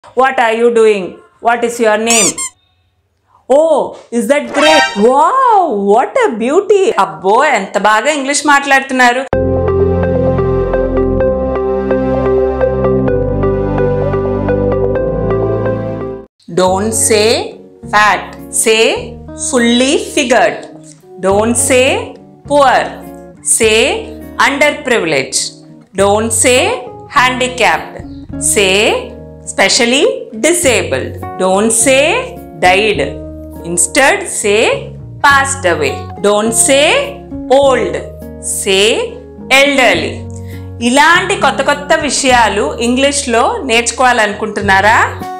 what are you doing what is your name oh is that great wow what a beauty అబ్బో ఎంత బాగా English మాట్లాడుతున్నారు don't say fat say fully figured don't say poor say underprivileged don't say handicapped say specially disabled don't say died instead say passed away don't say old say elderly ఇలాంటి కొత్త కొత్త విషయాలు ఇంగ్లీష్లో నేర్చుకోవాలనుకుంటున్నారా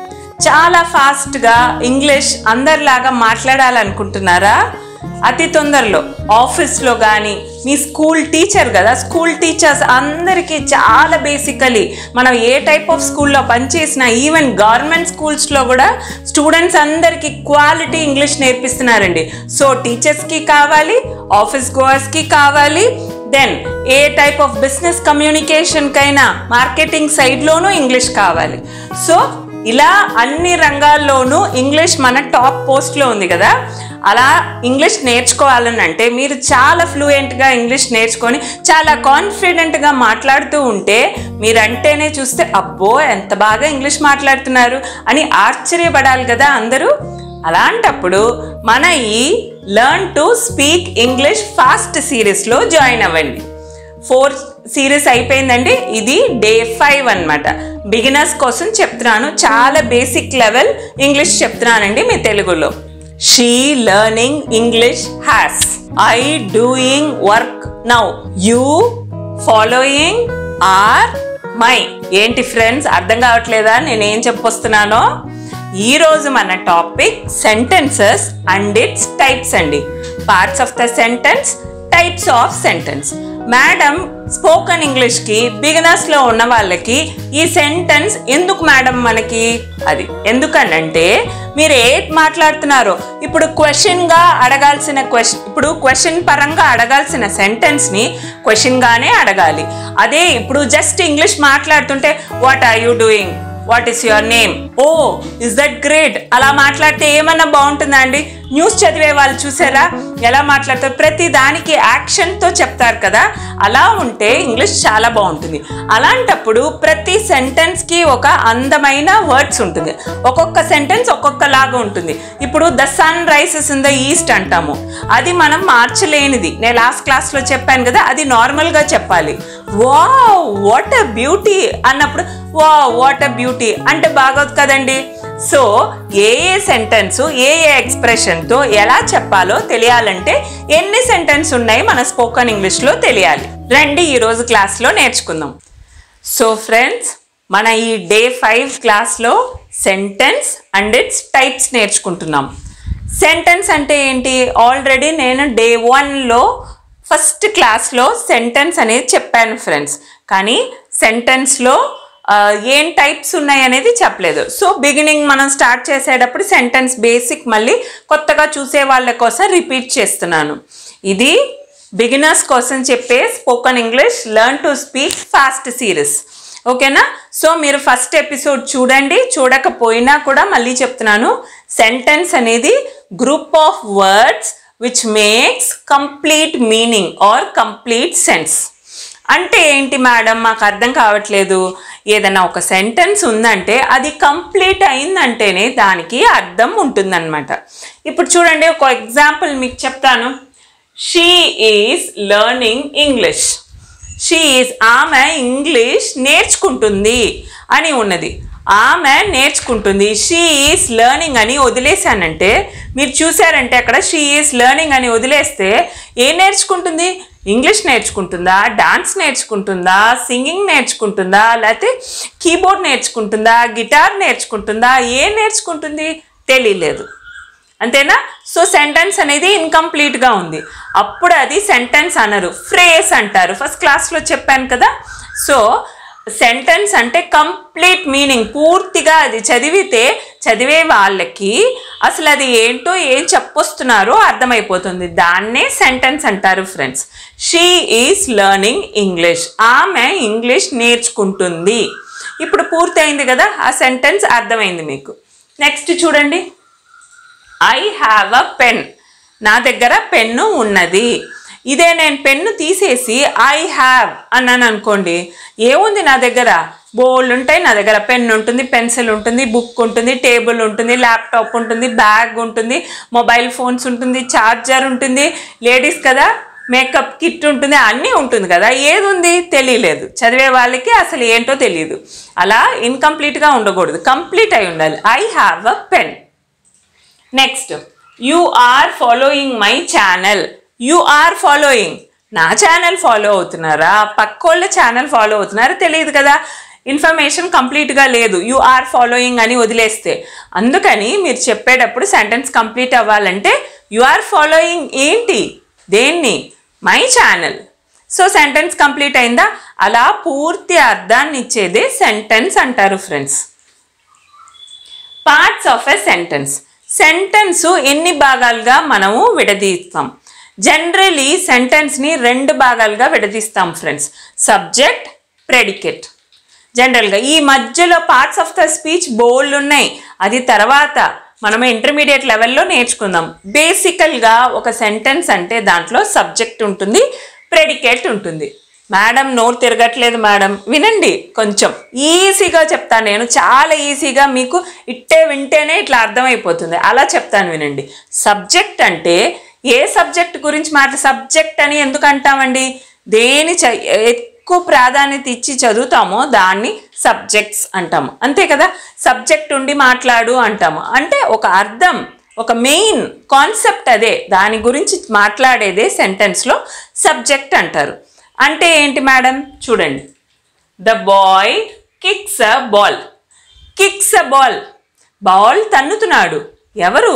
చాలా ఫాస్ట్గా English అందరిలాగా మాట్లాడాలనుకుంటున్నారా అతి తొందరలో ఆఫీస్లో కానీ మీ స్కూల్ టీచర్ కదా స్కూల్ టీచర్స్ అందరికీ చాలా బేసికలీ మనం ఏ టైప్ ఆఫ్ స్కూల్లో పనిచేసినా ఈవెన్ గవర్నమెంట్ స్కూల్స్లో కూడా స్టూడెంట్స్ అందరికీ క్వాలిటీ ఇంగ్లీష్ నేర్పిస్తున్నారండి సో టీచర్స్కి కావాలి ఆఫీస్ గోవర్స్కి కావాలి then a type of business కమ్యూనికేషన్కైనా మార్కెటింగ్ సైడ్లోనూ ఇంగ్లీష్ కావాలి సో ఇలా అన్ని రంగాల్లోనూ ఇంగ్లీష్ మన టాప్ పోస్ట్లో ఉంది కదా అలా ఇంగ్లీష్ నేర్చుకోవాలని అంటే మీరు చాలా ఫ్లూయెంట్గా ఇంగ్లీష్ నేర్చుకొని చాలా కాన్ఫిడెంట్గా మాట్లాడుతూ ఉంటే మీరంటేనే చూస్తే అబ్బో ఎంత బాగా ఇంగ్లీష్ మాట్లాడుతున్నారు అని ఆశ్చర్యపడాలి కదా అందరూ అలాంటప్పుడు మన ఈ learn to speak English fast సిరీస్లో జాయిన్ అవ్వండి ఫోర్ సిరీస్ అయిపోయిందండి ఇది డే ఫైవ్ అన్నమాట బిగినర్స్ కోసం చెప్తున్నాను చాలా బేసిక్ లెవెల్ ఇంగ్లీష్ చెప్తున్నానండి మీ తెలుగులో she learning English has I doing work now you following are my ఏంటి ఫ్రెండ్స్ అర్థం కావట్లేదా నేనేం చెప్పొస్తున్నానో ఈ రోజు మన topic sentences and its types అండి parts of the sentence types of sentence madam spoken ఇంగ్లీష్కి బిగినర్స్లో ఉన్న వాళ్ళకి ఈ సెంటెన్స్ ఎందుకు మేడం మనకి అది ఎందుకనంటే మీరు ఏ మాట్లాడుతున్నారో ఇప్పుడు క్వశ్చన్గా అడగాల్సిన క్వశ్చన్ ఇప్పుడు క్వశ్చన్ పరంగా అడగాల్సిన సెంటెన్స్ని క్వశ్చన్గానే అడగాలి అదే ఇప్పుడు జస్ట్ ఇంగ్లీష్ మాట్లాడుతుంటే what are you doing what is your name oh is that great అలా మాట్లాడితే ఏమన్నా బాగుంటుందా అండి న్యూస్ చదివే వాళ్ళు చూసారా ఎలా మాట్లాడతారు ప్రతి దానికి యాక్షన్తో చెప్తారు కదా అలా ఉంటే ఇంగ్లీష్ చాలా బాగుంటుంది అలాంటప్పుడు ప్రతి సెంటెన్స్కి ఒక అందమైన వర్డ్స్ ఉంటుంది ఒక్కొక్క సెంటెన్స్ ఒక్కొక్కలాగా ఉంటుంది ఇప్పుడు the sun rises in the east అంటాము అది మనం మార్చలేనిది నేను లాస్ట్ క్లాస్లో చెప్పాను కదా అది నార్మల్గా చెప్పాలి వా వాట్ అ బ్యూటీ అన్నప్పుడు వా వాట్ అ బ్యూటీ అంటే బాగోదు కదండి సో ఏ ఏ సెంటెన్స్ ఏ ఏ ఎక్స్ప్రెషన్తో ఎలా చెప్పాలో తెలియాలంటే ఎన్ని సెంటెన్స్ ఉన్నాయి మన స్పోకన్ ఇంగ్లీష్లో తెలియాలి రండి ఈరోజు క్లాస్లో నేర్చుకుందాం సో ఫ్రెండ్స్ మన ఈ డే ఫైవ్ క్లాస్లో సెంటెన్స్ అండ్ ఇట్స్ టైప్స్ నేర్చుకుంటున్నాం సెంటెన్స్ అంటే ఏంటి ఆల్రెడీ నేను డే వన్లో ఫస్ట్ క్లాస్లో సెంటెన్స్ అనేది చెప్పాను ఫ్రెండ్స్ కానీ సెంటెన్స్లో ఏం టైప్స్ ఉన్నాయి అనేది చెప్పలేదు సో బిగినింగ్ మనం స్టార్ట్ చేసేటప్పుడు సెంటెన్స్ బేసిక్ మళ్ళీ కొత్తగా చూసే వాళ్ళ కోసం రిపీట్ చేస్తున్నాను ఇది బిగినర్స్ కోసం చెప్పే spoken English learn to speak fast series ఓకేనా సో మీరు ఫస్ట్ ఎపిసోడ్ చూడండి చూడకపోయినా కూడా మళ్ళీ చెప్తున్నాను సెంటెన్స్ అనేది group of words which makes complete meaning or complete sense అంటే ఏంటి మేడం మాకు అర్థం కావట్లేదు ఏదైనా ఒక సెంటెన్స్ ఉందంటే అది కంప్లీట్ అయిందంటేనే దానికి అర్థం ఉంటుందన్నమాట ఇప్పుడు చూడండి ఒక ఎగ్జాంపుల్ మీకు చెప్తాను she is learning English she is ఆమె ఇంగ్లీష్ నేర్చుకుంటుంది అని ఉన్నది ఆమె నేర్చుకుంటుంది షీ ఈజ్ లెర్నింగ్ అని వదిలేశానంటే మీరు చూసారంటే అక్కడ షీ ఈజ్ లెర్నింగ్ అని వదిలేస్తే ఏం నేర్చుకుంటుంది ఇంగ్లీష్ నేర్చుకుంటుందా డాన్స్ నేర్చుకుంటుందా సింగింగ్ నేర్చుకుంటుందా లేకపోతే కీబోర్డ్ నేర్చుకుంటుందా గిటార్ నేర్చుకుంటుందా ఏం నేర్చుకుంటుంది తెలియలేదు అంతేనా సో సెంటెన్స్ అనేది ఇన్కంప్లీట్గా ఉంది అప్పుడు అది సెంటెన్స్ అనరు ఫ్రేస్ అంటారు ఫస్ట్ క్లాస్లో చెప్పాను కదా సో సెంటెన్స్ అంటే కంప్లీట్ మీనింగ్ పూర్తిగా అది చదివితే చదివే వాళ్ళకి అసలు అది ఏంటో ఏం చెప్పొస్తున్నారో అర్థమైపోతుంది దాన్నే సెంటెన్స్ అంటారు friends she is learning English ఆమె ఇంగ్లీష్ నేర్చుకుంటుంది ఇప్పుడు పూర్తయింది కదా ఆ సెంటెన్స్ అర్థమైంది మీకు నెక్స్ట్ చూడండి ఐ హ్యావ్ అ పెన్ నా దగ్గర పెన్ను ఉన్నది ఇదే నేను పెన్ను తీసేసి ఐ హ్యావ్ అన్నాను అనుకోండి ఏముంది నా దగ్గర బోల్డ్ ఉంటాయి నా దగ్గర పెన్ ఉంటుంది పెన్సిల్ ఉంటుంది బుక్ ఉంటుంది టేబుల్ ఉంటుంది ల్యాప్టాప్ ఉంటుంది బ్యాగ్ ఉంటుంది మొబైల్ ఫోన్స్ ఉంటుంది ఛార్జర్ ఉంటుంది లేడీస్ కదా మేకప్ కిట్ ఉంటుంది అన్నీ ఉంటుంది కదా ఏది ఉంది తెలియలేదు చదివే వాళ్ళకి అసలు ఏంటో తెలియదు అలా ఇన్కంప్లీట్గా ఉండకూడదు కంప్లీట్ అయి ఉండాలి I have a pen next you are following my channel you are following నా ఛానల్ ఫాలో అవుతున్నారా పక్కోళ్ళ ఛానల్ ఫాలో అవుతున్నారా తెలియదు కదా ఇన్ఫర్మేషన్ కంప్లీట్గా లేదు యు ఆర్ ఫాలోయింగ్ అని వదిలేస్తే అందుకని మీరు చెప్పేటప్పుడు సెంటెన్స్ కంప్లీట్ అవ్వాలంటే యు ఆర్ ఫాలోయింగ్ ఏంటి దేన్ని my channel so sentence complete అయిందా అలా పూర్తి అర్థాన్ని ఇచ్చేదే సెంటెన్స్ అంటారు friends parts of a sentence sentence ఎన్ని భాగాలుగా మనము విడదీస్తాం జనరలీ సెంటెన్స్ని రెండు భాగాలుగా విడదీస్తాం ఫ్రెండ్స్ సబ్జెక్ట్ ప్రెడికేట్ జనరల్గా ఈ మధ్యలో parts of the speech bold ఉన్నాయి అది తర్వాత మనము ఇంటర్మీడియట్ లెవెల్లో నేర్చుకుందాం బేసికల్గా ఒక సెంటెన్స్ అంటే దాంట్లో సబ్జెక్ట్ ఉంటుంది ప్రెడికేట్ ఉంటుంది మేడం నోరు తిరగట్లేదు మేడం వినండి కొంచెం ఈజీగా చెప్తాను నేను చాలా ఈజీగా మీకు ఇట్టే వింటేనే ఇట్లా అర్థమైపోతుంది అలా చెప్తాను వినండి సబ్జెక్ట్ అంటే ఏ సబ్జెక్ట్ గురించి మాట సబ్జెక్ట్ అని ఎందుకు అంటామండి దేని చ ఎక్కువ ప్రాధాన్యత ఇచ్చి చదువుతామో దాన్ని సబ్జెక్ట్స్ అంటాము అంతే కదా సబ్జెక్ట్ ఉండి మాట్లాడు అంటాము అంటే ఒక అర్థం ఒక మెయిన్ కాన్సెప్ట్ అదే దాని గురించి మాట్లాడేదే సెంటెన్స్లో సబ్జెక్ట్ అంటారు అంటే ఏంటి మేడం చూడండి the boy kicks a ball kicks a ball ball తన్నుతున్నాడు ఎవరు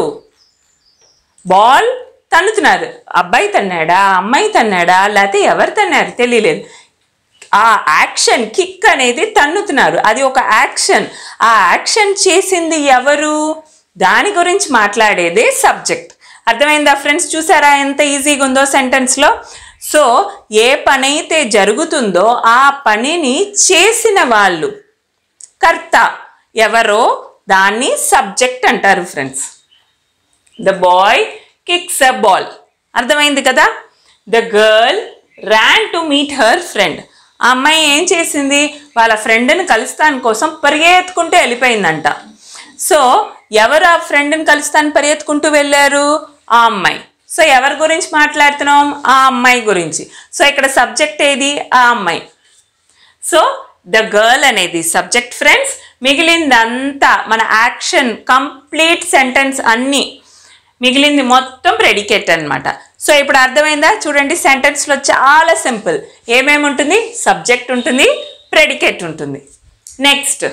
బాల్ తన్నుతున్నారు అబ్బాయి తన్నాడా అమ్మాయి తన్నాడా లేకపోతే ఎవరు తన్నారు తెలియలేదు ఆ యాక్షన్ కిక్ అనేది తన్నుతున్నారు అది ఒక యాక్షన్ ఆ యాక్షన్ చేసింది ఎవరు దాని గురించి మాట్లాడేదే సబ్జెక్ట్ అర్థమైందా ఫ్రెండ్స్ చూసారా ఎంత ఈజీగా ఉందో సెంటెన్స్లో సో ఏ పని అయితే జరుగుతుందో ఆ పనిని చేసిన వాళ్ళు కర్త ఎవరో దాన్ని సబ్జెక్ట్ అంటారు friends the boy kicks a ball అర్థమైంది కదా the girl ran to meet her friend ఆ అమ్మాయి ఏం చేసింది వాళ్ళ ఫ్రెండ్ని కలుస్తాని కోసం పరిగెత్తుకుంటూ వెళ్ళిపోయిందంట సో ఎవరు ఆ ఫ్రెండ్ని కలుస్తాను పరిగెత్తుకుంటూ వెళ్ళారు ఆ అమ్మాయి సో ఎవరి గురించి మాట్లాడుతున్నాం ఆ అమ్మాయి గురించి సో ఇక్కడ సబ్జెక్ట్ ఏది ఆ అమ్మాయి సో ద గర్ల్ అనేది సబ్జెక్ట్ ఫ్రెండ్స్ మిగిలిందంతా మన యాక్షన్ కంప్లీట్ సెంటెన్స్ అన్నీ మిగిలింది మొత్తం ప్రెడికేట్ అన్నమాట సో ఇప్పుడు అర్థమైందా చూడండి సెంటెన్స్లో చాలా సింపుల్ ఏమేమి ఉంటుంది సబ్జెక్ట్ ఉంటుంది ప్రెడికేట్ ఉంటుంది next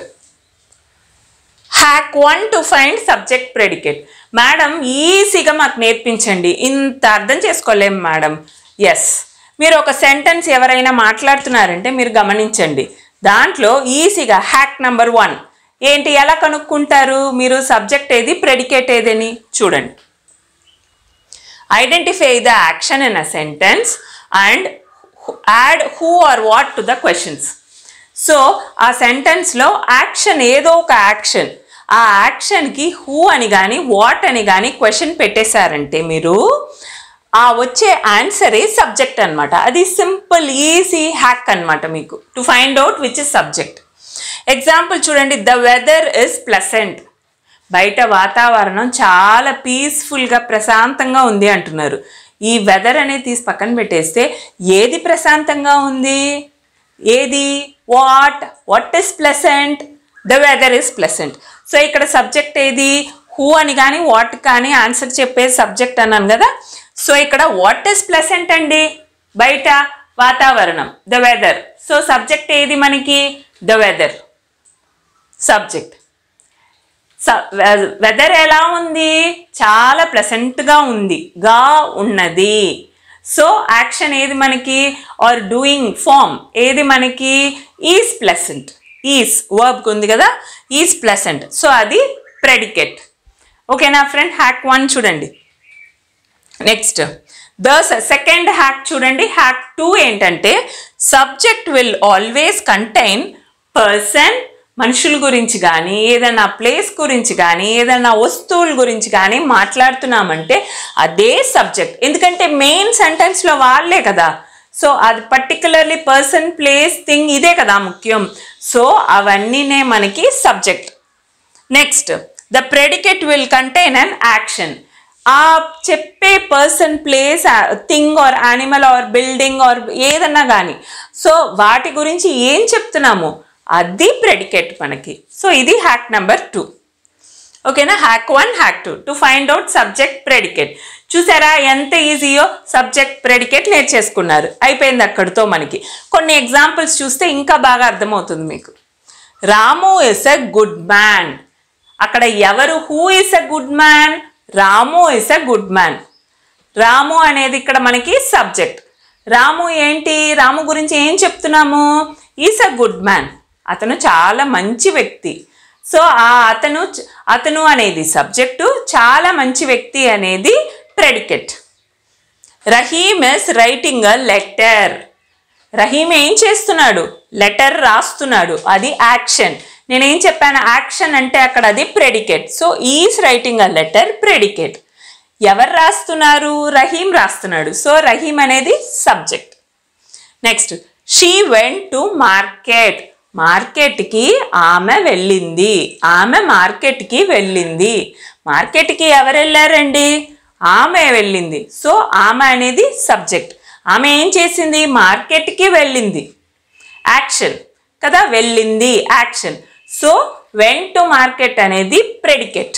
hack one to find subject predicate madam ఈజీగా మాకు నేర్పించండి ఇంత అర్థం చేసుకోలేం మేడం ఎస్ మీరు ఒక సెంటెన్స్ ఎవరైనా మాట్లాడుతున్నారంటే మీరు గమనించండి దాంట్లో ఈజీగా హ్యాక్ నెంబర్ వన్ ఏంటి ఎలా కనుక్కుంటారు మీరు సబ్జెక్ట్ ఏది ప్రెడికేట్ ఏదని చూడండి identify the action in a sentence and add who or what to the questions so ఆ సెంటెన్స్లో యాక్షన్ ఏదో ఒక యాక్షన్ ఆ యాక్షన్కి హూ అని కానీ వాట్ అని కానీ క్వశ్చన్ పెట్టేశారంటే మీరు ఆ వచ్చే ఆన్సరే సబ్జెక్ట్ అన్నమాట అది సింపుల్ ఈజీ హ్యాక్ అన్నమాట మీకు to find out which is subject example చూడండి ద వెదర్ ఇస్ ప్లసెంట్ బయట వాతావరణం చాలా పీస్ఫుల్గా ప్రశాంతంగా ఉంది అంటున్నారు ఈ వెదర్ అనేది తీసి పక్కన పెట్టేస్తే ఏది ప్రశాంతంగా ఉంది ఏది what what is pleasant the weather is pleasant so ఇక్కడ సబ్జెక్ట్ ఏది హూ అని కానీ వాట్ కానీ ఆన్సర్ చెప్పే సబ్జెక్ట్ అన్నాను కదా సో ఇక్కడ వాట్ ఇస్ ప్లసెంట్ అండి బయట వాతావరణం ద వెదర్ సో సబ్జెక్ట్ ఏది మనకి ద వెదర్ సబ్జెక్ట్ వెదర్ ఎలా ఉంది చాలా ప్లసెంట్గా ఉంది గా ఉన్నది సో యాక్షన్ ఏది మనకి ఆర్ డూయింగ్ ఫామ్ ఏది మనకి ఈజ్ ప్లసెంట్ ఈజ్ వర్బ్కి ఉంది కదా ఈజ్ ప్లసెంట్ సో అది ప్రెడికేట్ ఓకేనా ఫ్రెండ్ హ్యాక్ వన్ చూడండి నెక్స్ట్ ద సెకండ్ హ్యాక్ చూడండి హ్యాక్ టూ ఏంటంటే subject will always contain person మనుషుల గురించి కానీ ఏదైనా ప్లేస్ గురించి కానీ ఏదైనా వస్తువుల గురించి కానీ మాట్లాడుతున్నామంటే అదే సబ్జెక్ట్ ఎందుకంటే మెయిన్ సెంటెన్స్లో వాళ్ళే కదా సో అది పర్టికులర్లీ పర్సన్ ప్లేస్ థింగ్ ఇదే కదా ముఖ్యం సో అవన్నీనే మనకి subject next the predicate will contain an action ఆ చెప్పే person place thing or animal or building or ఏదన్నా కానీ సో వాటి గురించి ఏం చెప్తున్నాము అది ప్రెడికేట్ మనకి సో ఇది హ్యాక్ నెంబర్ టూ ఓకేనా hack one hack two to find out subject predicate చూసారా ఎంత ఈజీయో సబ్జెక్ట్ ప్రెడికేట్ నేర్చేసుకున్నారు అయిపోయింది అక్కడితో మనకి కొన్ని ఎగ్జాంపుల్స్ చూస్తే ఇంకా బాగా అర్థమవుతుంది మీకు Ramu is a good man అక్కడ ఎవరు who is a good man Ramu is a good man Ramu అనేది ఇక్కడ మనకి సబ్జెక్ట్ రాము ఏంటి రాము గురించి ఏం చెప్తున్నాము ఈస్ అ గుడ్ మ్యాన్ అతను చాలా మంచి వ్యక్తి సో ఆ అతను అతను అనేది సబ్జెక్టు చాలా మంచి వ్యక్తి అనేది predicate Rahim is writing a letter Rahim ఏం చేస్తున్నాడు లెటర్ రాస్తున్నాడు అది యాక్షన్ నేనేం చెప్పాను యాక్షన్ అంటే అక్కడ అది predicate so is writing a letter predicate ఎవరు రాస్తున్నారు రహీం రాస్తున్నాడు సో రహీం అనేది subject next she went to market మార్కెట్కి ఆమె వెళ్ళింది ఆమె మార్కెట్కి వెళ్ళింది మార్కెట్కి ఎవరు వెళ్ళారండి ఆమె వెళ్ళింది సో ఆమె అనేది సబ్జెక్ట్ ఆమె ఏం చేసింది మార్కెట్కి వెళ్ళింది యాక్షన్ కదా వెళ్ళింది action so went to market అనేది predicate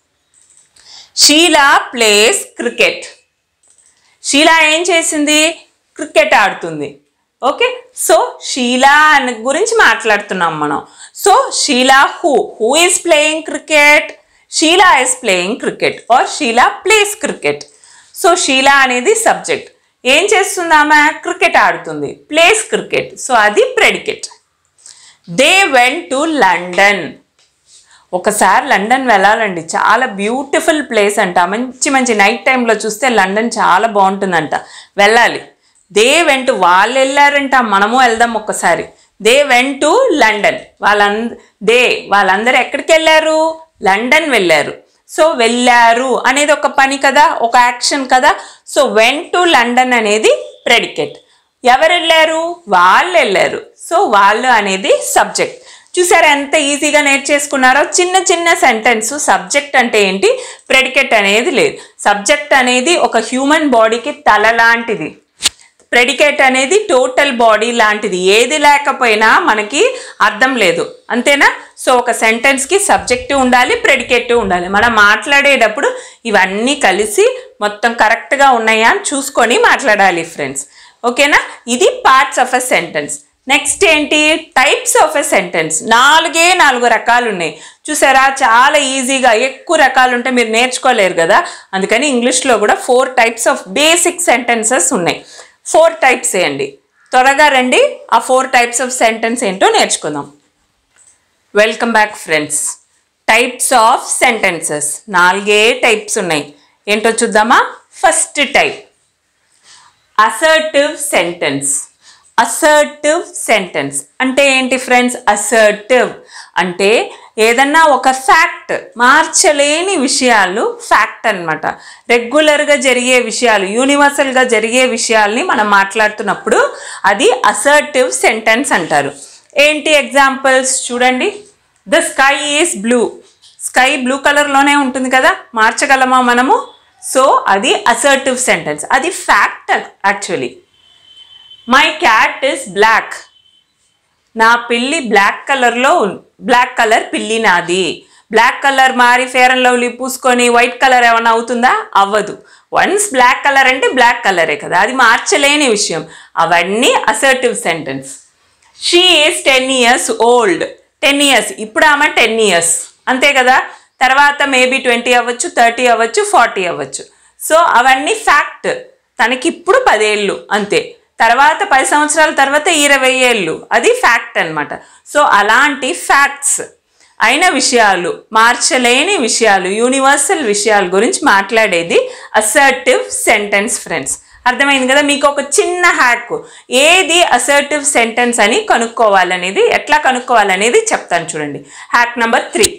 Sheela plays cricket Sheela ఏం చేసింది క్రికెట్ ఆడుతుంది ఓకే సో షీలా అని గురించి మాట్లాడుతున్నాం మనం so Sheela who who is playing cricket Sheela is playing cricket or Sheela plays cricket so Sheela అనేది సబ్జెక్ట్ ఏం చేస్తుంది ఆమె క్రికెట్ ఆడుతుంది ప్లేస్ క్రికెట్ సో అది predicate they went to London ఒకసారి లండన్ వెళ్ళాలండి చాలా బ్యూటిఫుల్ ప్లేస్ అంట మంచి మంచి నైట్ టైంలో చూస్తే లండన్ చాలా బాగుంటుందంట వెళ్ళాలి దే వెంట్ వాళ్ళు వెళ్ళారంట మనము వెళ్దాం ఒక్కసారి దే వెంట్ టు లండన్ వాళ్ళంద దే వాళ్ళందరూ ఎక్కడికి వెళ్ళారు లండన్ వెళ్ళారు సో వెళ్ళారు అనేది ఒక పని కదా ఒక యాక్షన్ కదా సో వెన్ టు లండన్ అనేది ప్రెడికేట్ ఎవరు వెళ్ళారు వాళ్ళు వెళ్ళారు సో వాళ్ళు అనేది సబ్జెక్ట్ చూసారా ఎంత ఈజీగా నేర్చేసుకున్నారో చిన్న చిన్న సెంటెన్స్ సబ్జెక్ట్ అంటే ఏంటి ప్రెడికేట్ అనేది లేదు సబ్జెక్ట్ అనేది ఒక హ్యూమన్ బాడీకి తల లాంటిది ప్రెడికేట్ అనేది టోటల్ బాడీ లాంటిది ఏది లేకపోయినా మనకి అర్థం లేదు అంతేనా సో ఒక సెంటెన్స్కి సబ్జెక్టివ్ ఉండాలి ప్రెడికేటివ్ ఉండాలి మనం మాట్లాడేటప్పుడు ఇవన్నీ కలిసి మొత్తం కరెక్ట్గా ఉన్నాయా అని చూసుకొని మాట్లాడాలి ఫ్రెండ్స్ ఓకేనా ఇది parts of a sentence next ఏంటి టైప్స్ ఆఫ్ ఎ సెంటెన్స్ నాలుగే నాలుగు రకాలు ఉన్నాయి చూసారా చాలా ఈజీగా ఎక్కువ రకాలు ఉంటే మీరు నేర్చుకోలేరు కదా అందుకని ఇంగ్లీష్లో కూడా four types of basic sentences ఉన్నాయి ఫోర్ టైప్స్ వేయండి త్వరగా రండి ఆ ఫోర్ టైప్స్ ఆఫ్ సెంటెన్స్ ఏంటో నేర్చుకుందాం welcome back friends types of sentences నాలుగే టైప్స్ ఉన్నాయి ఏంటో చూద్దామా first type assertive sentence assertive sentence అంటే ఏంటి ఫ్రెండ్స్ అసర్టివ్ అంటే ఏదన్నా ఒక ఫ్యాక్ట్ మార్చలేని విషయాలు ఫ్యాక్ట్ అనమాట రెగ్యులర్గా జరిగే విషయాలు యూనివర్సల్గా జరిగే విషయాల్ని మనం మాట్లాడుతున్నప్పుడు అది అసర్టివ్ సెంటెన్స్ అంటారు ఏంటి ఎగ్జాంపుల్స్ చూడండి the sky is blue sky blue కలర్లోనే ఉంటుంది కదా మార్చగలమా మనము సో అది అసర్టివ్ సెంటెన్స్ అది fact actually my cat is black నా పిల్లి బ్లాక్ కలర్లో బ్లాక్ కలర్ పిల్లి నాది బ్లాక్ కలర్ మారి ఫేర్ అండ్ లవ్లీ పూసుకొని వైట్ కలర్ ఏమైనా అవుతుందా అవ్వదు వన్స్ బ్లాక్ కలర్ అంటే బ్లాక్ కలరే కదా అది మార్చలేని విషయం అవన్నీ assertive sentence she is ten years old ten years ఇప్పుడు ఆమె టెన్ ఇయర్స్ అంతే కదా తర్వాత మేబీ ట్వంటీ అవ్వచ్చు థర్టీ అవ్వచ్చు ఫార్టీ అవ్వచ్చు సో అవన్నీ ఫ్యాక్ట్ తనకి ఇప్పుడు పదేళ్ళు అంతే తర్వాత పది సంవత్సరాల తర్వాత ఇరవై ఏళ్ళు అది ఫ్యాక్ట్ అన్నమాట సో అలాంటి ఫ్యాక్ట్స్ అయిన విషయాలు మార్చలేని విషయాలు యూనివర్సల్ విషయాల గురించి మాట్లాడేది అసర్టివ్ సెంటెన్స్ ఫ్రెండ్స్ అర్థమైంది కదా మీకు ఒక చిన్న హ్యాక్ ఏది అసర్టివ్ సెంటెన్స్ అని కనుక్కోవాలనేది ఎట్లా కనుక్కోవాలనేది చెప్తాను చూడండి hack number three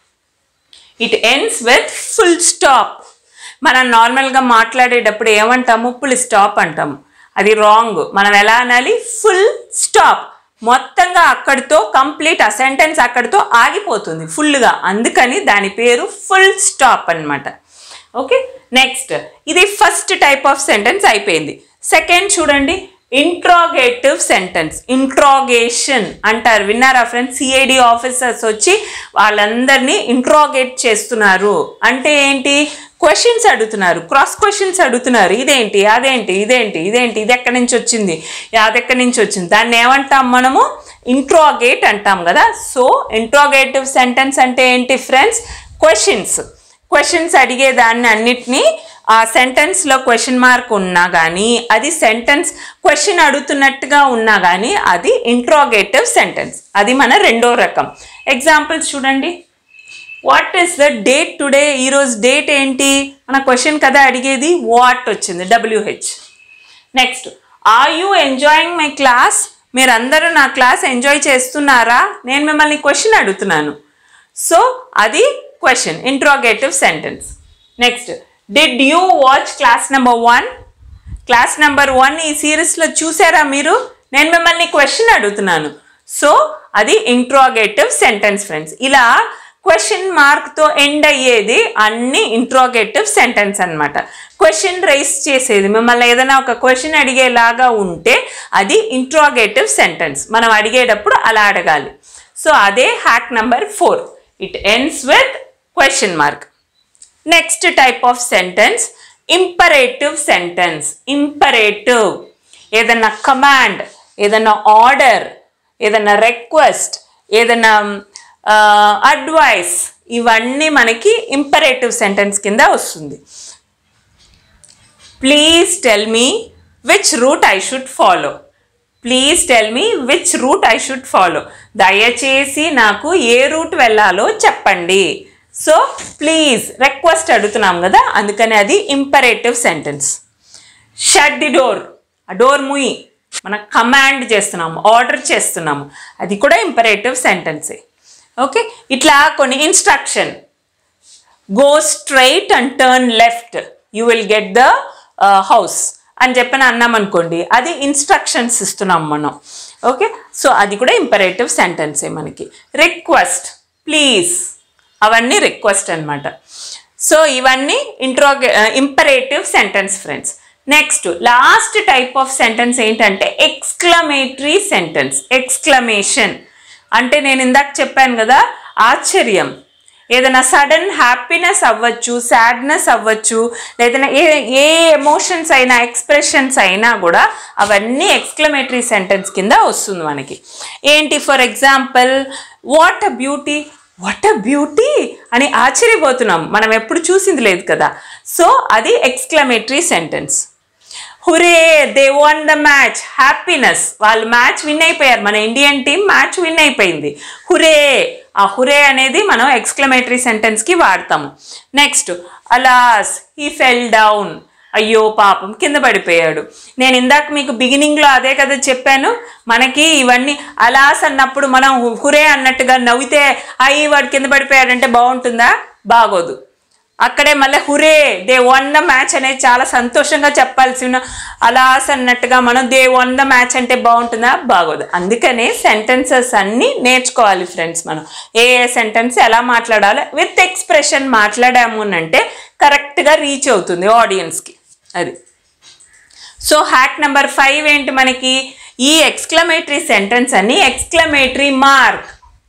it ends with full stop మనం నార్మల్గా మాట్లాడేటప్పుడు ఏమంటాము ఫుల్ స్టాప్ అంటాము అది రాంగ్ మనం ఎలా అనాలి ఫుల్ స్టాప్ మొత్తంగా అక్కడితో కంప్లీట్ ఆ సెంటెన్స్ అక్కడితో ఆగిపోతుంది ఫుల్గా అందుకని దాని పేరు ఫుల్ స్టాప్ అన్నమాట ఓకే నెక్స్ట్ ఇది ఫస్ట్ టైప్ ఆఫ్ సెంటెన్స్ అయిపోయింది సెకండ్ చూడండి ఇంట్రాగేటివ్ సెంటెన్స్ ఇంట్రాగేషన్ అంటారు విన్నారా ఫ్రెండ్స్ సిఐడి ఆఫీసర్స్ వచ్చి వాళ్ళందరినీ ఇంట్రాగేట్ చేస్తున్నారు అంటే ఏంటి క్వశ్చన్స్ అడుగుతున్నారు క్రాస్ క్వశ్చన్స్ అడుగుతున్నారు ఇదేంటి అదేంటి ఇదేంటి ఇదేంటి ఇది ఎక్కడి నుంచి వచ్చింది అది ఎక్కడి నుంచి వచ్చింది దాన్ని ఏమంటాం మనము ఇంట్రాగేట్ అంటాం కదా సో ఇంట్రాగేటివ్ సెంటెన్స్ అంటే ఏంటి ఫ్రెండ్స్ క్వశ్చన్స్ క్వశ్చన్స్ అడిగే దాన్ని అన్నిటినీ ఆ సెంటెన్స్లో క్వశ్చన్ మార్క్ ఉన్నా కానీ అది సెంటెన్స్ క్వశ్చన్ అడుగుతున్నట్టుగా ఉన్నా కానీ అది ఇంట్రాగేటివ్ సెంటెన్స్ అది మన రెండో రకం ఎగ్జాంపుల్స్ చూడండి what is the date today ఈరోజు డేట్ ఏంటి మన క్వశ్చన్ కదా అడిగేది వాట్ వచ్చింది WH next are you enjoying my class మీరందరూ నా క్లాస్ ఎంజాయ్ చేస్తున్నారా నేను మిమ్మల్ని క్వశ్చన్ అడుగుతున్నాను సో అది question interrogative sentence next did you watch class number one class number one ఈ సిరీస్లో చూసారా మీరు నేను మిమ్మల్ని క్వశ్చన్ అడుగుతున్నాను సో అది ఇంట్రాగేటివ్ సెంటెన్స్ ఫ్రెండ్స్ ఇలా క్వశ్చన్ మార్క్తో ఎండ్ అయ్యేది అన్ని ఇంట్రాగేటివ్ సెంటెన్స్ అన్నమాట క్వశ్చన్ రైస్ చేసేది మిమ్మల్ని ఏదైనా ఒక క్వశ్చన్ అడిగేలాగా ఉంటే అది ఇంట్రాగేటివ్ సెంటెన్స్ మనం అడిగేటప్పుడు అలా అడగాలి సో అదే hack number four it ends with question mark next type of sentence imperative sentence imperative ఏదన్నా కమాండ్ ఏదన్నా ఆర్డర్ ఏదన్నా రిక్వెస్ట్ ఏదన్నా అడ్వైస్ ఇవన్నీ మనకి ఇంపరేటివ్ సెంటెన్స్ కింద వస్తుంది please tell me which route I should follow please tell me which route I should follow దయచేసి నాకు ఏ రూట్ వెళ్ళాలో చెప్పండి సో ప్లీజ్ రిక్వెస్ట్ అడుగుతున్నాం కదా అందుకని అది imperative sentence shut the door ఆ డోర్ ముయి మనం కమాండ్ చేస్తున్నాము ఆర్డర్ చేస్తున్నాము అది కూడా ఇంపరేటివ్ సెంటెన్సే ఓకే ఇట్లా కొన్ని instruction go straight and turn left you will get the house అని చెప్పని అన్నాం అనుకోండి అది ఇన్స్ట్రక్షన్స్ ఇస్తున్నాం మనం ఓకే సో అది కూడా ఇంపరేటివ్ సెంటెన్సే మనకి రిక్వెస్ట్ ప్లీజ్ అవన్నీ రిక్వెస్ట్ అన్నమాట సో ఇవన్నీ ఇంట్రోగే imperative sentence friends next last type of sentence ఏంటంటే ఎక్స్క్లమేటరీ సెంటెన్స్ ఎక్స్క్లమేషన్ అంటే నేను ఇందాక చెప్పాను కదా ఆశ్చర్యం ఏదైనా సడన్ హ్యాపీనెస్ అవ్వచ్చు సాడ్నెస్ అవ్వచ్చు లేదైనా ఏ ఏ ఎమోషన్స్ అయినా ఎక్స్ప్రెషన్స్ అయినా కూడా అవన్నీ ఎక్స్క్లమేటరీ సెంటెన్స్ కింద వస్తుంది మనకి ఏంటి for example what a beauty what a beauty అని ఆశ్చర్యపోతున్నాం మనం ఎప్పుడు చూసింది లేదు కదా సో అది exclamatory sentence hurray they won the match happiness వాళ్ళు మ్యాచ్ విన్ అయిపోయారు మన ఇండియన్ టీం మ్యాచ్ విన్ అయిపోయింది హురే ఆ హురే అనేది మనం ఎక్స్క్లమేటరీ సెంటెన్స్కి వాడతాము next alas he fell down అయ్యో పాపం కింద పడిపోయాడు నేను ఇందాక మీకు బిగినింగ్లో అదే కదా చెప్పాను మనకి ఇవన్నీ అలాస్ అన్నప్పుడు మనం హురే అన్నట్టుగా నవ్వితే అయ్యి వాడు కింద పడిపోయాడంటే బాగుంటుందా బాగోదు అక్కడే మళ్ళీ hurray they won the match అనేది చాలా సంతోషంగా చెప్పాల్సిన అలాస్ అన్నట్టుగా మనం దే వన్ ద మ్యాచ్ అంటే బాగుంటుందా బాగోదు అందుకనే సెంటెన్సెస్ అన్నీ నేర్చుకోవాలి ఫ్రెండ్స్ మనం ఏ ఏ సెంటెన్స్ ఎలా మాట్లాడాలి విత్ ఎక్స్ప్రెషన్ మాట్లాడాము అని అంటే కరెక్ట్గా రీచ్ అవుతుంది ఆడియన్స్కి అది సో హ్యాక్ నెంబర్ ఫైవ్ ఏంటి మనకి ఈ ఎక్స్క్లమేటరీ సెంటెన్స్ అని ఎక్స్క్లమేటరీ మార్క్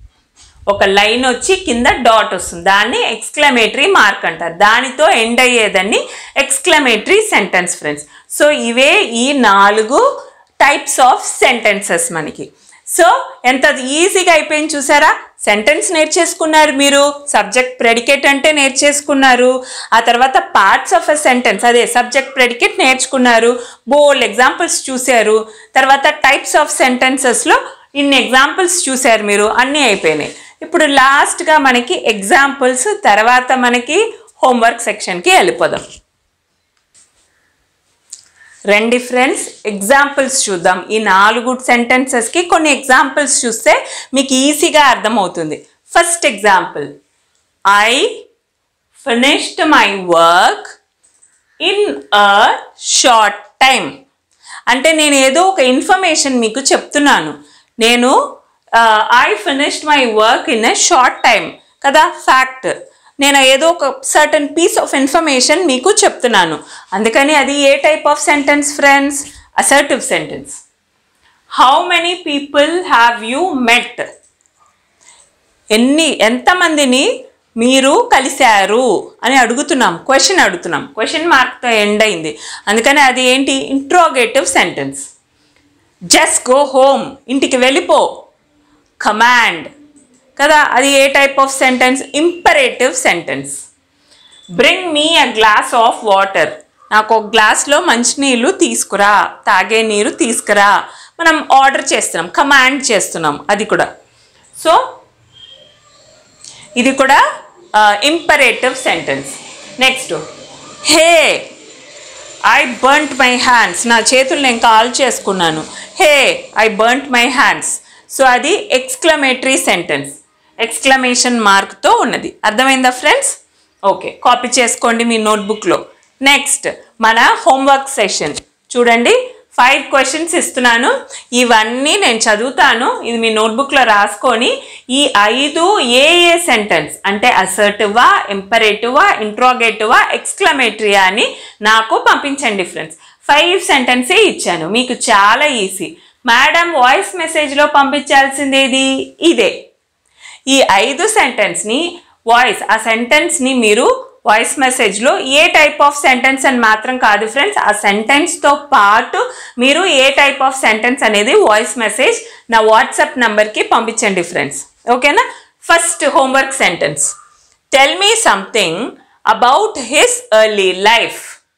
ఒక లైన్ వచ్చి కింద డాట్ వస్తుంది దాన్ని ఎక్స్క్లమేటరీ మార్క్ అంటారు దానితో ఎండ్ అయ్యేదాన్ని ఎక్స్క్లమేటరీ సెంటెన్స్ ఫ్రెండ్స్ సో ఇవే ఈ నాలుగు టైప్స్ ఆఫ్ సెంటెన్సెస్ మనకి సో ఎంత ఈజీగా అయిపోయింది చూసారా సెంటెన్స్ నేర్చేసుకున్నారు మీరు సబ్జెక్ట్ ప్రెడికేట్ అంటే నేర్చేసుకున్నారు ఆ తర్వాత పార్ట్స్ ఆఫ్ ఎ సెంటెన్స్ అదే సబ్జెక్ట్ ప్రెడికేట్ నేర్చుకున్నారు బోల్డ్ ఎగ్జాంపుల్స్ చూశారు తర్వాత టైప్స్ ఆఫ్ సెంటెన్సెస్లో ఇన్ని ఎగ్జాంపుల్స్ చూశారు మీరు అన్నీ అయిపోయినాయి ఇప్పుడు లాస్ట్గా మనకి ఎగ్జాంపుల్స్ తర్వాత మనకి హోంవర్క్ సెక్షన్కి వెళ్ళిపోదాం రండి ఫ్రెండ్స్ ఎగ్జాంపుల్స్ చూద్దాం ఈ నాలుగు సెంటెన్సెస్కి కొన్ని ఎగ్జాంపుల్స్ చూస్తే మీకు ఈజీగా అర్థమవుతుంది first example I finished my work in a short time అంటే నేను ఏదో ఒక ఇన్ఫర్మేషన్ మీకు చెప్తున్నాను నేను I finished my work in a short time కదా ఫ్యాక్ట్ నేను ఏదో ఒక సర్టన్ పీస్ ఆఫ్ ఇన్ఫర్మేషన్ మీకు చెప్తున్నాను అందుకని అది ఏ type of sentence friends assertive sentence how many people have you met ఎన్ని ఎంతమందిని మీరు కలిశారు అని అడుగుతున్నాం క్వశ్చన్ అడుగుతున్నాం క్వశ్చన్ మార్క్తో ఎండ్ అయింది అందుకని అది ఏంటి interrogative sentence just go home ఇంటికి వెళ్ళిపో కమాండ్ కదా అది ఏ type of sentence imperative sentence bring me a glass of water నాకు ఒక గ్లాస్లో మంచినీళ్ళు తీసుకురా తాగే నీరు తీసుకురా మనం ఆర్డర్ చేస్తున్నాం కమాండ్ చేస్తున్నాం అది కూడా సో ఇది కూడా imperative sentence next hey I burnt my hands నా చేతులు నేను కాల్ చేసుకున్నాను hey I burnt my hands so అది ఎక్స్క్లమేటరీ సెంటెన్స్ ఎక్స్క్లమేషన్ మార్క్తో ఉన్నది అర్థమైందా ఫ్రెండ్స్ ఓకే కాపీ చేసుకోండి మీ నోట్బుక్లో నెక్స్ట్ మన హోంవర్క్ సెషన్ చూడండి ఫైవ్ క్వశ్చన్స్ ఇస్తున్నాను ఇవన్నీ నేను చదువుతాను ఇది మీ నోట్బుక్లో రాసుకొని ఈ ఐదు ఏ ఏ సెంటెన్స్ అంటే అసర్టివా ఇంపరేటివా ఇంట్రోగేటివా ఎక్స్క్లమేటరీయా అని నాకు పంపించండి ఫ్రెండ్స్ ఫైవ్ సెంటెన్సే ఇచ్చాను మీకు చాలా ఈజీ మేడం వాయిస్ మెసేజ్లో పంపించాల్సిందేది ఇదే ఈ ఐదు సెంటెన్స్ని వాయిస్ ఆ సెంటెన్స్ని మీరు వాయిస్ మెసేజ్లో ఏ టైప్ ఆఫ్ సెంటెన్స్ అని మాత్రం కాదు ఫ్రెండ్స్ ఆ సెంటెన్స్తో పాటు మీరు ఏ టైప్ ఆఫ్ సెంటెన్స్ అనేది వాయిస్ మెసేజ్ నా వాట్సాప్ నంబర్కి పంపించండి ఫ్రెండ్స్ ఓకేనా first homework sentence tell me something about his early life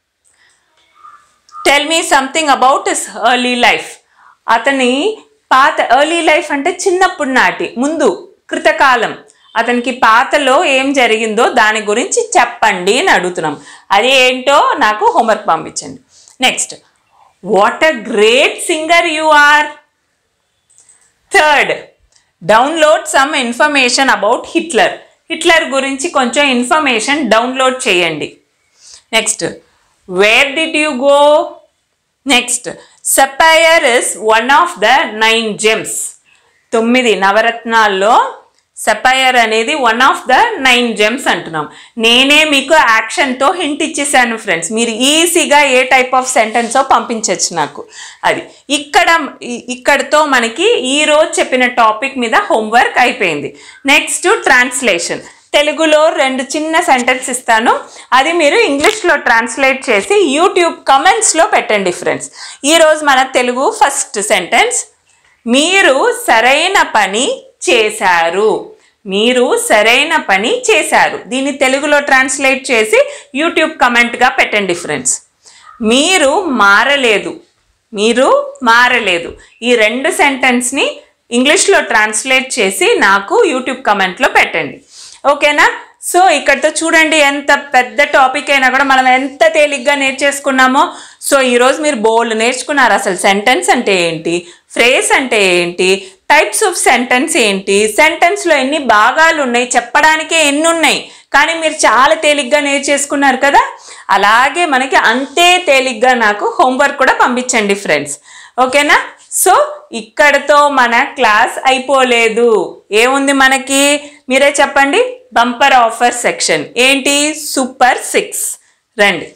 tell me something about his early life అతని పాత ఎర్లీ లైఫ్ అంటే చిన్నప్పుడు నాటి ముందు కృతకాలం అతనికి పాతలో ఏం జరిగిందో దాని గురించి చెప్పండి అని అడుగుతున్నాం అది ఏంటో నాకు హోంవర్క్ పంపించండి next what a great singer you are third download some information about Hitler Hitler గురించి కొంచెం ఇన్ఫర్మేషన్ డౌన్లోడ్ చేయండి next where did you go next sapphire is one of the nine gems తొమ్మిది నవరత్నాల్లో సపైర్ అనేది one of the nine gems అంటున్నాం నేనే మీకు యాక్షన్తో hint ఇచ్చేసాను ఫ్రెండ్స్ మీరు ఈజీగా ఏ టైప్ ఆఫ్ సెంటెన్సో పంపించవచ్చు నాకు అది ఇక్కడ ఇ- ఇక్కడతో మనకి ఈ రోజు చెప్పిన టాపిక్ మీద హోంవర్క్ అయిపోయింది నెక్స్ట్ ట్రాన్స్లేషన్ తెలుగులో రెండు చిన్న సెంటెన్స్ ఇస్తాను అది మీరు ఇంగ్లీష్లో ట్రాన్స్లేట్ చేసి యూట్యూబ్ కమెంట్స్లో పెట్టండి ఫ్రెండ్స్ ఈరోజు మన తెలుగు ఫస్ట్ సెంటెన్స్ మీరు సరైన పని చేశారు మీరు సరైన పని చేశారు దీన్ని తెలుగులో ట్రాన్స్లేట్ చేసి యూట్యూబ్ కమెంట్గా పెట్టండి ఫ్రెండ్స్ మీరు మారలేదు మీరు మారలేదు ఈ రెండు సెంటెన్స్ని ఇంగ్లీష్లో ట్రాన్స్లేట్ చేసి నాకు యూట్యూబ్ కమెంట్లో పెట్టండి ఓకేనా సో ఇక్కడతో చూడండి ఎంత పెద్ద టాపిక్ అయినా కూడా మనం ఎంత తేలిగ్గా నేర్చేసుకున్నామో సో ఈరోజు మీరు బోల్డ్ నేర్చుకున్నారు అసలు సెంటెన్స్ అంటే ఏంటి ఫ్రేస్ అంటే ఏంటి టైప్స్ ఆఫ్ సెంటెన్స్ ఏంటి సెంటెన్స్లో ఎన్ని భాగాలు ఉన్నాయి చెప్పడానికే ఎన్ని ఉన్నాయి కానీ మీరు చాలా తేలిగ్గా నేర్చేసుకున్నారు కదా అలాగే మనకి అంతే తేలిగ్గా నాకు హోంవర్క్ కూడా పంపించండి ఫ్రెండ్స్ ఓకేనా సో ఇక్కడతో మన క్లాస్ అయిపోలేదు ఏముంది మనకి మీరే చెప్పండి బంపర్ ఆఫర్ సెక్షన్ ఏంటి సూపర్ సిక్స్ రండి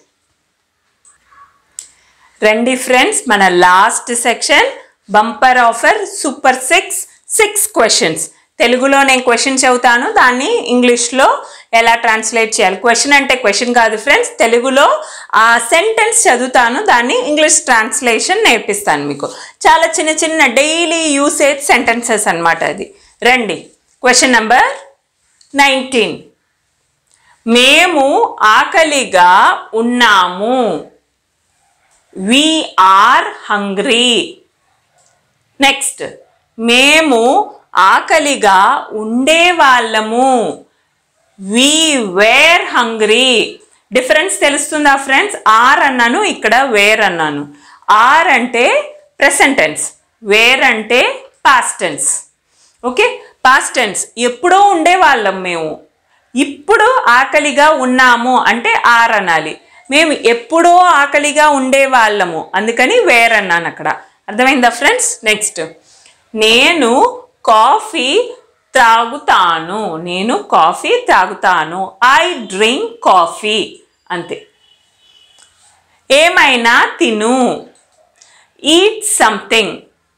రండి ఫ్రెండ్స్ మన last section bumper offer super six six questions తెలుగులో నేను క్వశ్చన్ చదువుతాను దాన్ని ఇంగ్లీష్లో ఎలా ట్రాన్స్లేట్ చేయాలి క్వశ్చన్ అంటే క్వశ్చన్ కాదు ఫ్రెండ్స్ తెలుగులో ఆ సెంటెన్స్ చదువుతాను దాన్ని ఇంగ్లీష్ ట్రాన్స్లేషన్ నేర్పిస్తాను మీకు చాలా చిన్న చిన్న డైలీ యూసేజ్ సెంటెన్సెస్ అన్నమాట అది రండి క్వశ్చన్ నెంబర్ నైన్టీన్ మేము ఆకలిగా ఉన్నాము వి ఆర్ హంగ్రీ నెక్స్ట్ మేము ఆకలిగా ఉండేవాళ్ళము వి వేర్ హంగ్రీ డిఫరెన్స్ తెలుస్తుందా ఫ్రెండ్స్ ఆర్ అన్నాను ఇక్కడ వేర్ అన్నాను ఆర్ అంటే ప్రెసెంట్ టెన్స్ వేర్ అంటే past tense okay past tense ఎప్పుడో ఉండేవాళ్ళం మేము ఇప్పుడు ఆకలిగా ఉన్నాము అంటే ఆర్ అనాలి మేము ఎప్పుడో ఆకలిగా ఉండేవాళ్ళము అందుకని వేర్ అన్నాను అక్కడ అర్థమైందా ఫ్రెండ్స్ నెక్స్ట్ నేను కాఫీ త్రాగుతాను నేను కాఫీ త్రాగుతాను ఐ డ్రింక్ కాఫీ అంతే ఏమైనా తిను ఈట్ సంథింగ్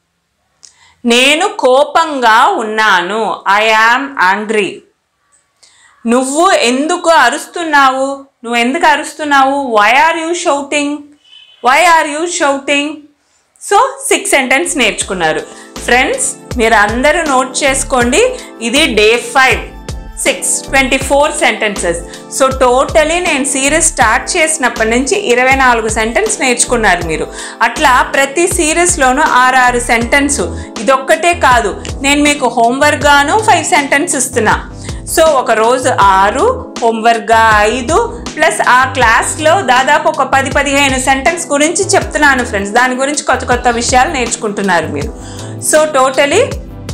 నేను కోపంగా ఉన్నాను ఐ యామ్ యాంగ్రీ నువ్వు ఎందుకు అరుస్తున్నావు నువ్వు ఎందుకు అరుస్తున్నావు why are you shouting why are you shouting so six sentence నేర్చుకున్నారు ఫ్రెండ్స్ మీరు అందరూ నోట్ చేసుకోండి ఇది day five six twenty four sentences so totally నేను సిరీస్ స్టార్ట్ చేసినప్పటి నుంచి ఇరవై నాలుగు సెంటెన్స్ నేర్చుకున్నారు మీరు అట్లా ప్రతి సిరీస్లోనూ ఆరు ఆరు సెంటెన్స్ ఇదొక్కటే కాదు నేను మీకు హోంవర్క్ గాను ఫైవ్ సెంటెన్స్ ఇస్తున్నా సో ఒక రోజు ఆరు హోంవర్క్గా ఐదు ప్లస్ ఆ క్లాస్లో దాదాపు ఒక పది పదిహేను సెంటెన్స్ గురించి చెప్తున్నాను ఫ్రెండ్స్ దాని గురించి కొత్త కొత్త విషయాలు నేర్చుకుంటున్నారు మీరు సో టోటలీ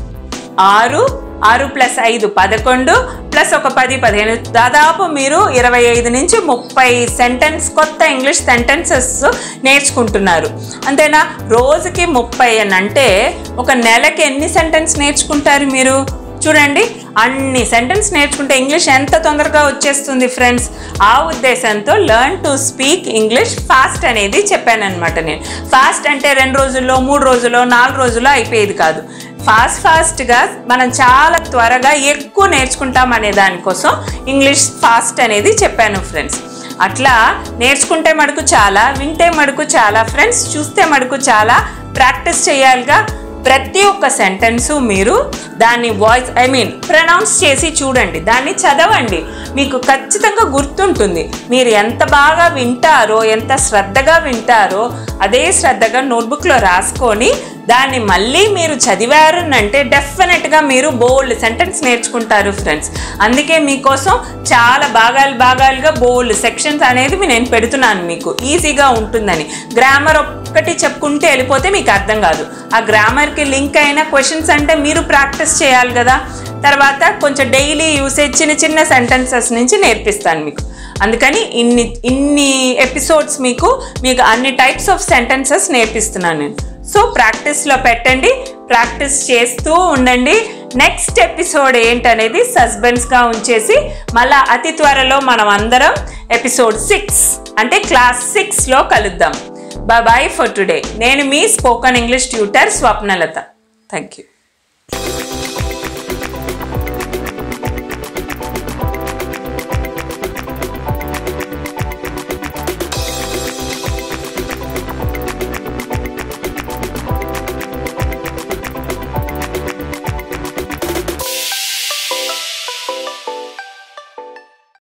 ఆరు ఆరు ప్లస్ ఐదు పదకొండు ప్లస్ ఒక పది పదిహేను దాదాపు మీరు ఇరవై ఐదు నుంచి ముప్పై సెంటెన్స్ కొత్త ఇంగ్లీష్ సెంటెన్సెస్ నేర్చుకుంటున్నారు అంతేనా రోజుకి ముప్పై అని అంటే ఒక నెలకి ఎన్ని సెంటెన్స్ నేర్చుకుంటారు మీరు చూడండి అన్ని సెంటెన్స్ నేర్చుకుంటే ఇంగ్లీష్ ఎంత తొందరగా వచ్చేస్తుంది ఫ్రెండ్స్ ఆ ఉద్దేశంతో learn to speak English fast అనేది చెప్పానమాట నేను ఫాస్ట్ అంటే రెండు రోజుల్లో మూడు రోజుల్లో నాలుగు రోజుల్లో అయిపోయేది కాదు ఫాస్ట్ ఫాస్ట్గా మనం చాలా త్వరగా ఎక్కువ నేర్చుకుంటాం అనే దానికోసం ఇంగ్లీష్ ఫాస్ట్ అనేది చెప్పాను ఫ్రెండ్స్ అట్లా నేర్చుకుంటే మటుకు చాలా వింటే మటుకు చాలా ఫ్రెండ్స్ చూస్తే మటుకు చాలా ప్రాక్టీస్ చేయాలిగా ప్రతి ఒక్క సెంటెన్సు మీరు దాన్ని వాయిస్ ఐ మీన్ ప్రొనౌన్స్ చేసి చూడండి దాన్ని చదవండి మీకు ఖచ్చితంగా గుర్తుంటుంది మీరు ఎంత బాగా వింటారో ఎంత శ్రద్ధగా వింటారో అదే శ్రద్ధగా నోట్బుక్లో రాసుకొని దాన్ని మళ్ళీ మీరు చదివారు అంటే డెఫినెట్గా మీరు బోల్డ్ సెంటెన్స్ నేర్చుకుంటారు ఫ్రెండ్స్ అందుకే మీకోసం చాలా భాగాలు భాగాలుగా బోల్డ్ సెక్షన్స్ అనేది నేను పెడుతున్నాను మీకు ఈజీగా ఉంటుందని గ్రామర్ ఒక్కటి చెప్పుకుంటే వెళ్ళిపోతే మీకు అర్థం కాదు ఆ గ్రామర్కి లింక్ అయిన క్వశ్చన్స్ అంటే మీరు ప్రాక్టీస్ చేయాలి కదా తర్వాత కొంచెం డైలీ యూసేజ్ చిన్న చిన్న సెంటెన్సెస్ నుంచి నేర్పిస్తాను మీకు అందుకని ఇన్ని ఇన్ని ఎపిసోడ్స్ మీకు మీకు అన్ని టైప్స్ ఆఫ్ సెంటెన్సెస్ నేర్పిస్తున్నాను నేను సో ప్రాక్టీస్లో పెట్టండి ప్రాక్టీస్ చేస్తూ ఉండండి నెక్స్ట్ ఎపిసోడ్ ఏంటనేది సస్పెన్స్గా ఉంచేసి మళ్ళా అతి త్వరలో మనం అందరం ఎపిసోడ్ సిక్స్ అంటే క్లాస్ సిక్స్లో కలుద్దాం బాయ్ ఫర్ టుడే నేను మీ spoken English tutor Swapnalatha thank you